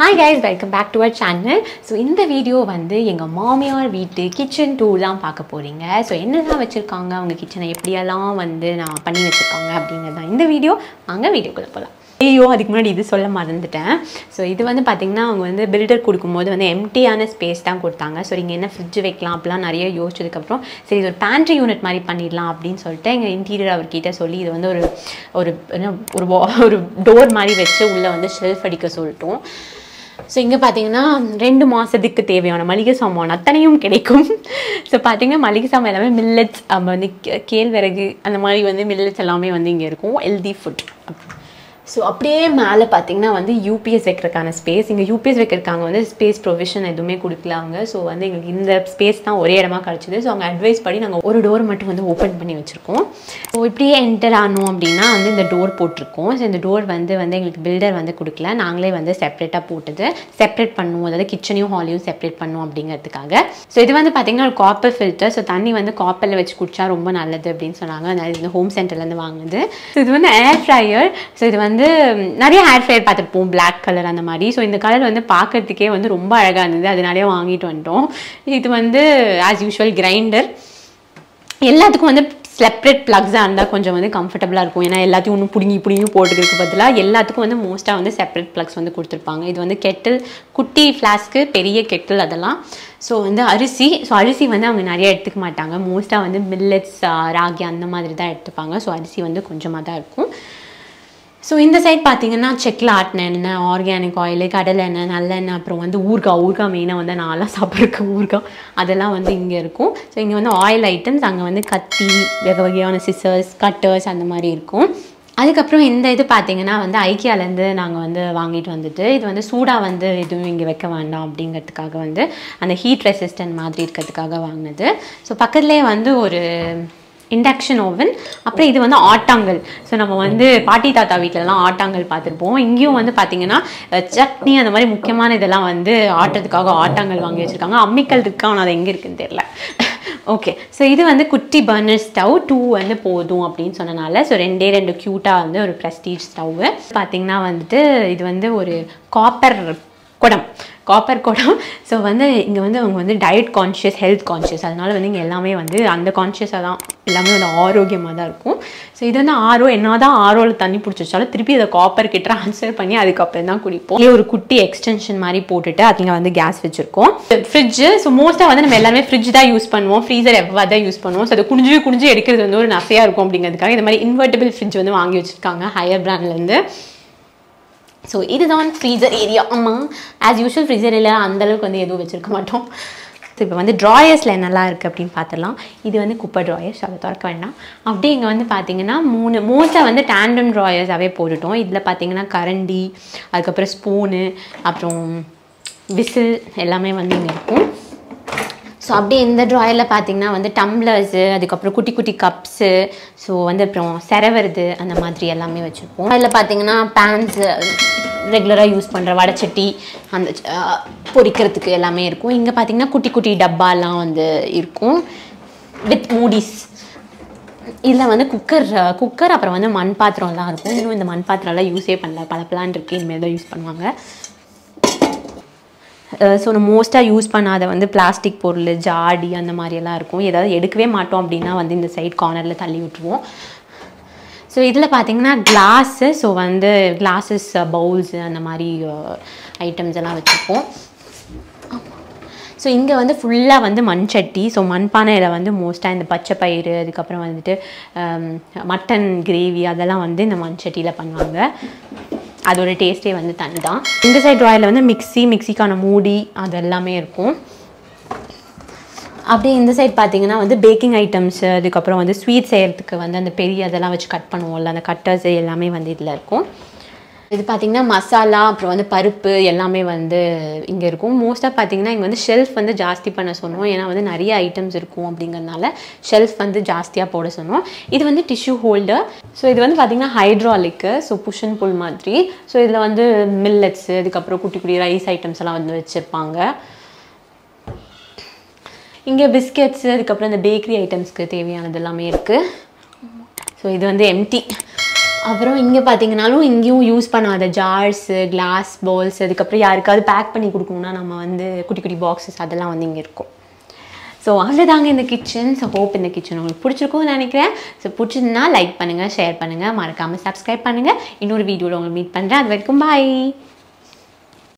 hi guys welcome back to our channel so இந்த video வந்து எங்கள் மாமியார் வீட்டு கிச்சன் டூர் தான் பார்க்க போகிறீங்க ஸோ என்னெல்லாம் வச்சுருக்காங்க அவங்க கிச்சனை எப்படியெல்லாம் வந்து நான் பண்ணி வச்சுருக்காங்க அப்படிங்கிறது தான் இந்த வீடியோ வாங்க வீடியோக்குள்ளே போகலாம் ஐயோ அதுக்கு முன்னாடி இது சொல்ல மறந்துட்டேன் ஸோ இது வந்து பார்த்திங்கன்னா அவங்க வந்து பில்டர் கொடுக்கும்போது வந்து எம்டியான ஸ்பேஸ் தான் கொடுத்தாங்க ஸோ இங்கே என்ன ஃப்ரிட்ஜ் வைக்கலாம் அப்படிலாம் நிறைய யோசிச்சதுக்கப்புறம் சரி இது ஒரு பேண்ட்ரி யூனிட் மாதிரி பண்ணிடலாம் அப்படின்னு சொல்லிட்டு எங்கள் இன்டீரியர் அவர்கிட்ட சொல்லி இது வந்து ஒரு ஒரு என்ன ஒரு wall- ஒரு டோர் மாதிரி வச்சு உள்ளே வந்து ஷெல்ஃப் அடிக்க சொல்லிட்டோம் ஸோ இங்கே பார்த்தீங்கன்னா ரெண்டு மாதத்துக்கு தேவையான மளிகை சாமான் அத்தனையும் கிடைக்கும் ஸோ பார்த்தீங்கன்னா மளிகை சாமான் எல்லாமே மில்லட்ஸ் வந்து கே- கேழ்வரகு அந்த மாதிரி வந்து மில்லட்ஸ் எல்லாமே வந்து இங்கே இருக்கும் ஹெல்தி ஃபுட் ஸோ அப்படியே மேலே பார்த்தீங்கன்னா வந்து யூபிஎஸ் வைக்கிறதுக்கான ஸ்பேஸ் இங்கே யூபிஎஸ் வைக்கிறதுக்காங்க வந்து ஸ்பேஸ் ப்ரொவிஷன் எதுவுமே கொடுக்கலாங்க ஸோ வந்து எங்களுக்கு இந்த ஸ்பேஸ் தான் ஒரே இடமா கிடச்சிது ஸோ அவங்க அட்வைஸ் படி நாங்கள் ஒரு டோர் மட்டும் வந்து ஓப்பன் பண்ணி வச்சுருக்கோம் ஸோ இப்படியே என்டர் ஆனோம் அப்படின்னா வந்து இந்த டோர் போட்டிருக்கோம் ஸோ இந்த டோர் வந்து வந்து எங்களுக்கு பில்டர் வந்து கொடுக்கல நாங்களே வந்து செப்பரேட்டாக போட்டது செப்பரேட் பண்ணுவோம் அதாவது கிச்சனையும் ஹாலையும் செப்பரேட் பண்ணுவோம் அப்படிங்கிறதுக்காக ஸோ இது வந்து பார்த்தீங்கன்னா ஒரு காப்பர் ஃபில்டர் ஸோ தண்ணி வந்து காப்பரில் வச்சு குடிச்சா ரொம்ப நல்லது அப்படின்னு சொன்னாங்க அதனால இது ஹோம் சென்டர்லேருந்து வாங்குனது ஸோ இது வந்து ஏர் ஃப்ரையர் ஸோ இது வந்து ம், நிறைய ஹேர் ஃப்ரையர் பார்த்துருப்போம் Black கலர் அந்த மாதிரி ஸோ இந்த கலர் வந்து பார்க்கறதுக்கே வந்து ரொம்ப அழகாக இருந்தது அதனாலே வாங்கிட்டு வந்துட்டோம் இது வந்து ஆஸ் யூஷுவல் கிரைண்டர் எல்லாத்துக்கும் வந்து செப்பரேட் ப்ளக்ஸாக இருந்தால் கொஞ்சம் வந்து கம்ஃபர்டபுளாக இருக்கும் ஏன்னா எல்லாத்தையும் ஒன்று பிடுங்கி பிடுங்கி போட்டுக்கிறதுக்கு பதிலாக எல்லாத்துக்கும் வந்து மோஸ்ட்டாக வந்து செப்பரேட் ப்ளக்ஸ் வந்து கொடுத்துருப்பாங்க இது வந்து கெட்டில் குட்டி ஃப்ளாஸ்க்கு பெரிய கெட்டில் அதெல்லாம் ஸோ வந்து அரிசி ஸோ அரிசி வந்து அவங்க நிறைய எடுத்துக்க மாட்டாங்க மோஸ்ட்டாக வந்து மில்லட்ஸ் ராகி அந்த மாதிரி தான் எடுத்துப்பாங்க ஸோ அரிசி வந்து கொஞ்சமாக தான் இருக்கும் ஸோ இந்த சைட் பார்த்தீங்கன்னா செக்கில் ஆட்டின எண்ணெய் ஆர்கானிக் ஆயில் கடலை எண்ணெய் நல்லெண்ணெய் அப்புறம் வந்து ஊறுகாய் ஊறுகாய் மெயினாக வந்து நான்லாம் சாப்பிட்ருக்க ஊறுகாய் அதெல்லாம் வந்து இங்கே இருக்கும் ஸோ இங்கே வந்து ஆயில் ஐட்டம்ஸ் அங்கே வந்து கத்தி வகை வகையான சிசர்ஸ் கட்டர்ஸ் அந்த மாதிரி இருக்கும் அதுக்கப்புறம் இந்த இது பார்த்தீங்கன்னா வந்து ஐக்கியாலேருந்து நாங்கள் வந்து வாங்கிட்டு வந்துட்டு இது வந்து சூடாக வந்து எதுவும் இங்கே வைக்க வேண்டாம் அப்படிங்கிறதுக்காக வந்து அந்த ஹீட் ரெசிஸ்டன்ட் மாதிரி இருக்கிறதுக்காக வாங்கினது ஸோ பக்கத்துலேயே வந்து ஒரு இண்டக்ஷன் ஓவன் அப்புறம் இது வந்து ஆட்டாங்கல் ஸோ நம்ம வந்து பாட்டி தாத்தா வீட்டிலலாம் ஆட்டாங்கல் பார்த்துருப்போம் இங்கேயும் வந்து பார்த்தீங்கன்னா அஹ், சட்னி அந்த மாதிரி முக்கியமான இதெல்லாம் வந்து ஆட்டுறதுக்காக ஆட்டாங்கல் வாங்கி வச்சுருக்காங்க அம்மிக்கல் இருக்கா ஆனால் அது எங்கே இருக்குன்னு தெரியல ஓகே ஸோ இது வந்து குட்டி பர்னர் ஸ்டவ் டூ வந்து போதும் அப்படின்னு சொன்னனால ஸோ ரெண்டே ரெண்டு க்யூட்டாக வந்து ஒரு ப்ரெஸ்டீஜ் ஸ்டவ்வு பார்த்தீங்கன்னா வந்துட்டு இது வந்து ஒரு காப்பர் குடம் காப்பர் குடம் ஸோ வந்து இங்கே வந்து அவங்க வந்து டயட் கான்ஷியஸ் ஹெல்த் கான்ஷியஸ் அதனால வந்து இங்கே எல்லாமே வந்து அந்த கான்ஷியஸாக தான் எல்லாமே வந்து ஆரோக்கியமாக தான் இருக்கும் ஸோ இது வந்து ஆரோ என்ன தான் ஆரோவில் தண்ணி பிடிச்சி வச்சாலும் திருப்பி அதை காப்பருக்கு ட்ரான்ஸ்ஃபர் பண்ணி அதுக்கப்புறம் தான் குடிப்போம் இதே ஒரு குட்டி எக்ஸ்டென்ஷன் மாதிரி போட்டுட்டு அதுங்க வந்து கேஸ் வச்சுருக்கோம் ஃப்ரிட்ஜு ஸோ மோஸ்ட்டாக வந்து நம்ம எல்லாருமே ஃப்ரிட்ஜ் தான் யூஸ் பண்ணுவோம் ஃப்ரீசர் எப்போ தான் யூஸ் பண்ணுவோம் ஸோ அதை குனிஞ்சு குனிஞ்சு எடுக்கிறது வந்து ஒரு நசையாக இருக்கும் அப்படிங்கிறதுக்காக இந்த மாதிரி இன்வெர்டபிள் ஃப்ரிட்ஜ் வந்து வாங்கி வச்சுருக்காங்க ஹையர் பிராண்ட்லேருந்து ஸோ இதுதான் ஃப்ரீசர் ஏரியா ஆமாம் ஆஸ் யூஷுவல் ஃப்ரீசர் இல்லை அந்தளவுக்கு வந்து எதுவும் வச்சுருக்க மாட்டோம் ஸோ இப்போ வந்து ட்ராயர்ஸில் என்னெல்லாம் இருக்குது அப்படின்னு பார்த்துடலாம் இது வந்து குப்பை ட்ராயர்ஸ் அதை திறக்க வேண்டாம் அப்படியே இங்கே வந்து பார்த்தீங்கன்னா மூணு மோஸ்ட்டாக வந்து டேண்டம் ட்ராயர்ஸாகவே போட்டுட்டோம் இதில் பார்த்தீங்கன்னா கரண்டி அதுக்கப்புறம் ஸ்பூனு அப்புறம் விசில் எல்லாமே வந்து இங்கே இருக்கும் ஸோ அப்படியே இந்த ட்ராயரில் பார்த்தீங்கன்னா வந்து டம்ளர்ஸு அதுக்கப்புறம் குட்டி குட்டி கப்ஸு ஸோ வந்து அப்புறம் செரவருது அந்த மாதிரி எல்லாமே வச்சுருப்போம் அதில் பார்த்தீங்கன்னா பேன்ஸு ரெகுலராக யூஸ் பண்ணுற வடைச்சட்டி அந்த அஹ், பொரிக்கிறதுக்கு எல்லாமே இருக்கும் இங்கே பார்த்தீங்கன்னா குட்டி குட்டி டப்பாலாம் வந்து இருக்கும் வித் மூடிஸ் இதில் வந்து குக்கர் குக்கர் அப்புறம் வந்து மண் பாத்திரம்லாம் இருக்கும் இன்னும் இந்த மண் பாத்திரம்லாம் யூஸே பண்ணல பல பிளான் இருக்குது இனிமேல் தான் யூஸ் பண்ணுவாங்க ஸோ நம்ம மோஸ்ட்டாக யூஸ் பண்ணாத வந்து பிளாஸ்டிக் பொருள் ஜாடி அந்த மாதிரியெல்லாம் இருக்கும் ஏதாவது எடுக்கவே மாட்டோம் அப்படின்னா வந்து இந்த சைட் கார்னரில் தள்ளி விட்டுருவோம் ஸோ இதில் பார்த்தீங்கன்னா கிளாஸு ஸோ வந்து கிளாஸஸ் பவுல்ஸு அந்த மாதிரி ஐட்டம்ஸ் எல்லாம் வச்சுருப்போம் ஸோ இங்கே வந்து ஃபுல்லாக வந்து மண் சட்டி ஸோ மண்பானையில் வந்து மோஸ்ட்டாக இந்த பச்சை பயிறு அதுக்கப்புறம் வந்துட்டு ஹம், மட்டன் கிரேவி அதெல்லாம் வந்து இந்த மண் சட்டியில் பண்ணுவாங்க அதோட டேஸ்ட்டே வந்து தனி தான் இந்த சைட் ட்ராயில் வந்து மிக்ஸி மிக்ஸிக்கான மூடி அது எல்லாமே இருக்கும் அப்படியே இந்த சைட் பார்த்தீங்கன்னா வந்து பேக்கிங் ஐட்டம்ஸ் அதுக்கப்புறம் வந்து ஸ்வீட் செய்கிறதுக்கு வந்து அந்த பெரிய அதெல்லாம் வச்சு கட் பண்ணுவோம்ல அந்த கட்டர்ஸ் எல்லாமே வந்து இதில் இருக்கும் இது பார்த்தீங்கன்னா மசாலா அப்புறம் வந்து பருப்பு எல்லாமே வந்து இங்கே இருக்கும் மோஸ்ட்டாக பார்த்தீங்கன்னா இங்கே வந்து ஷெல்ஃப் வந்து ஜாஸ்தி பண்ண சொன்னோம் ஏன்னா வந்து நிறைய ஐட்டம்ஸ் இருக்கும் அப்படிங்கறதுனால ஷெல்ஃப் வந்து ஜாஸ்தியாக போட சொன்னோம் இது வந்து டிஷ்யூ ஹோல்டர் ஸோ இது வந்து பார்த்தீங்கன்னா hydraulic so push and pull மாதிரி ஸோ இதில் வந்து மில்லட்ஸு அதுக்கப்புறம் குட்டி குட்டி ரைஸ் ஐட்டம்ஸ் எல்லாம் வந்து வச்சுருப்பாங்க இங்கே பிஸ்கெட்ஸு அதுக்கப்புறம் இந்த பேக்கரி ஐட்டம்ஸ்க்கு தேவையானது எல்லாமே இருக்குது ஸோ இது வந்து எம்டி அப்புறம் இங்கே பார்த்தீங்கனாலும் இங்கேயும் யூஸ் பண்ணாத ஜார்ஸு கிளாஸ் பவுல்ஸ் அதுக்கப்புறம் யாருக்காவது பேக் பண்ணி கொடுக்கணும்னா நம்ம வந்து குட்டி குட்டி பாக்ஸஸ் அதெல்லாம் வந்து இங்கே இருக்கும் ஸோ அவ்வளோதாங்க இந்த கிச்சன் ஸோ ஹோப் இந்த கிச்சன் உங்களுக்கு பிடிச்சிருக்கும்னு நினைக்கிறேன் ஸோ பிடிச்சிருந்தா லைக் பண்ணுங்கள் ஷேர் பண்ணுங்கள் மறக்காமல் சப்ஸ்கிரைப் பண்ணுங்கள் இன்னொரு வீடியோவில் உங்களை மீட் பண்ணுறேன் அது வரைக்கும் பாய்